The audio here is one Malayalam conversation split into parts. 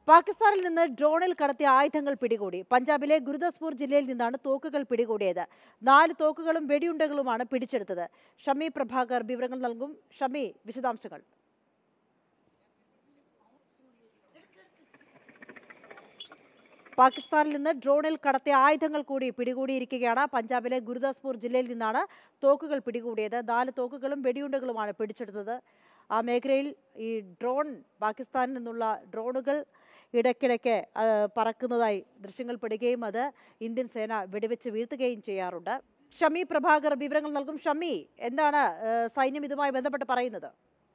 പാകിസ്ഥാനിൽ നിന്ന് ഡ്രോണിൽ കടത്തിയ ആയുധങ്ങൾ പിടികൂടി പഞ്ചാബിലെ ഗുരുദാസ്പൂർ ജില്ലയിൽ നിന്നാണ് തോക്കുകൾ പിടികൂടിയത് നാല് തോക്കുകളും വെടിയുണ്ടകളുമാണ് പിടിച്ചെടുത്തത് ഷമി പ്രഭാകർ വിവരങ്ങൾ നൽകും ഷമി വിശദാംശങ്ങൾ പാകിസ്ഥാനിൽ നിന്ന് ഡ്രോണിൽ കടത്തിയ ആയുധങ്ങൾ കൂടി പിടികൂടിയിരിക്കുകയാണ് പഞ്ചാബിലെ ഗുരുദാസ്പൂർ ജില്ലയിൽ നിന്നാണ് തോക്കുകൾ പിടികൂടിയത് നാല് തോക്കുകളും വെടിയുണ്ടകളുമാണ് പിടിച്ചെടുത്തത് ആ മേഖലയിൽ ഈ ഡ്രോൺ പാകിസ്ഥാനിൽ നിന്നുള്ള ഡ്രോണുകൾ ഇടയ്ക്കിടയ്ക്ക് ആ, പറക്കുന്നതായി ദൃശ്യങ്ങൾ പെടുകയും അത് ഇന്ത്യൻ സേന വെടിവെച്ച് വീഴ്ത്തുകയും ചെയ്യാറുണ്ട് ഷമി പ്രഭാകർ വിവരങ്ങൾ നൽകും ഷമി എന്താണ് ആ, സൈന്യം ഇതുമായി ബന്ധപ്പെട്ട് പറയുന്നത്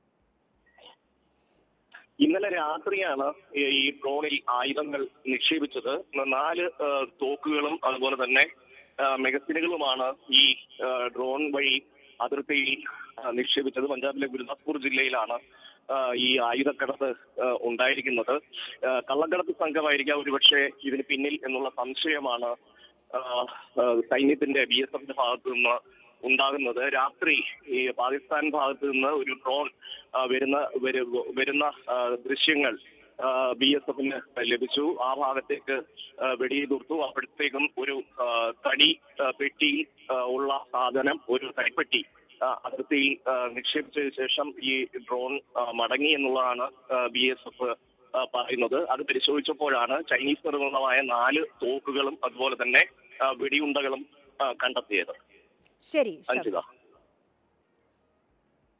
ഇന്നലെ രാത്രിയാണ് ഈ- ഈ ഡ്രോണിൽ ആയുധങ്ങൾ നിക്ഷേപിച്ചത് നാല് ആ, തോക്കുകളും അതുപോലെ തന്നെ ആ, മെഗസിനുകളുമാണ് ഈ ആ, ഡ്രോൺ വഴി അതിർത്തിയിൽ ആ, നിക്ഷേപിച്ചത് പഞ്ചാബിലെ ഗുരുദാസ്പൂർ ജില്ലയിലാണ് ആ, ഈ ആയുധക്കടത്ത് ആ, ഉണ്ടായിരിക്കുന്നത് ആ, കള്ളക്കടത്ത് സംഘമായിരിക്കാം ഒരുപക്ഷെ ഇതിന് പിന്നിൽ എന്നുള്ള സംശയമാണ് ആ, ആ, സൈന്യത്തിന്റെ ബി എസ് എഫിന്റെ ഭാഗത്തു നിന്ന് ഉണ്ടാകുന്നത് രാത്രി ഈ പാകിസ്ഥാൻ ഭാഗത്ത് നിന്ന് ഒരു ഡ്രോൺ ആ, വരുന്ന വരു- വരുന്ന ആ, ദൃശ്യങ്ങൾ ബി എസ് എഫിന് ലഭിച്ചു ആ ഭാഗത്തേക്ക് ആ, വെടിയുതിർത്തു അപ്പോഴത്തേക്കും ഒരു ആ, തടി ആ, പെട്ടിയിൽ ആ, ഉള്ള സാധനം ഒരു തടിപ്പെട്ടി ആ, അതിർത്തിയിൽ ആ, നിക്ഷേപിച്ചതിന് ശേഷം ഈ ഡ്രോൺ ആ, മടങ്ങി എന്നുള്ളതാണ് ബി എസ് എഫ് പറയുന്നത് അത് പരിശോധിച്ചപ്പോഴാണ് ചൈനീസ് നിർമ്മിതമായ നാല് തോക്കുകളും അതുപോലെ തന്നെ ആ, വെടിയുണ്ടകളും ആ, കണ്ടെത്തിയത് ശരി ഷമി അഞ്ചിത